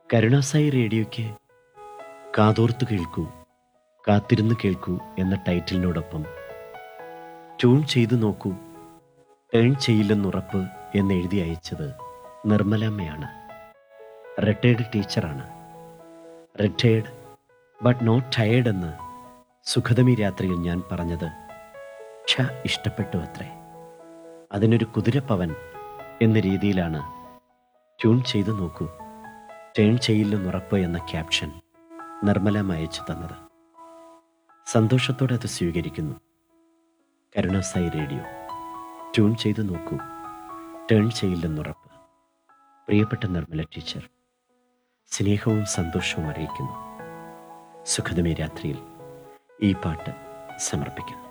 കരുണാസായി റേഡിയോയ്ക്ക് കാതോർത്ത് കേൾക്കൂ കാത്തിരുന്ന് കേൾക്കൂ എന്ന ടൈറ്റിലിനോടൊപ്പം ട്യൂൺ ചെയ്തു നോക്കൂ ടേൺ ചെയ്യില്ലെന്നുറപ്പ് എന്ന് എഴുതി അയച്ചത് നിർമ്മലമ്മയാണ് റിട്ടയർഡ് ടീച്ചറാണ് റിട്ടയർഡ് ബട്ട് നോട്ട് ടയേർഡ് എന്ന് സുഖതമി രാത്രിയിൽ ഞാൻ പറഞ്ഞത് ഛ ഇഷ്ടപ്പെട്ടു അത്രേ അതിനൊരു കുതിരപ്പവൻ എന്ന രീതിയിലാണ് ട്യൂൺ ചെയ്തു നോക്കൂ ടേൺ ചെയ്യില്ലെന്നുറപ്പ് എന്ന ക്യാപ്ഷൻ നിർമ്മലം അയച്ചു തന്നത് സന്തോഷത്തോടെ അത് സ്വീകരിക്കുന്നു കരുണാസായി റേഡിയോ ട്യൂൺ ചെയ്തു നോക്കൂ ടേൺ ചെയ്യില്ലെന്നുറപ്പ് പ്രിയപ്പെട്ട നിർമ്മല ടീച്ചർ സ്നേഹവും സന്തോഷവും അറിയിക്കുന്നു സുഖതമേ രാത്രിയിൽ ഈ പാട്ട് സമർപ്പിക്കുന്നു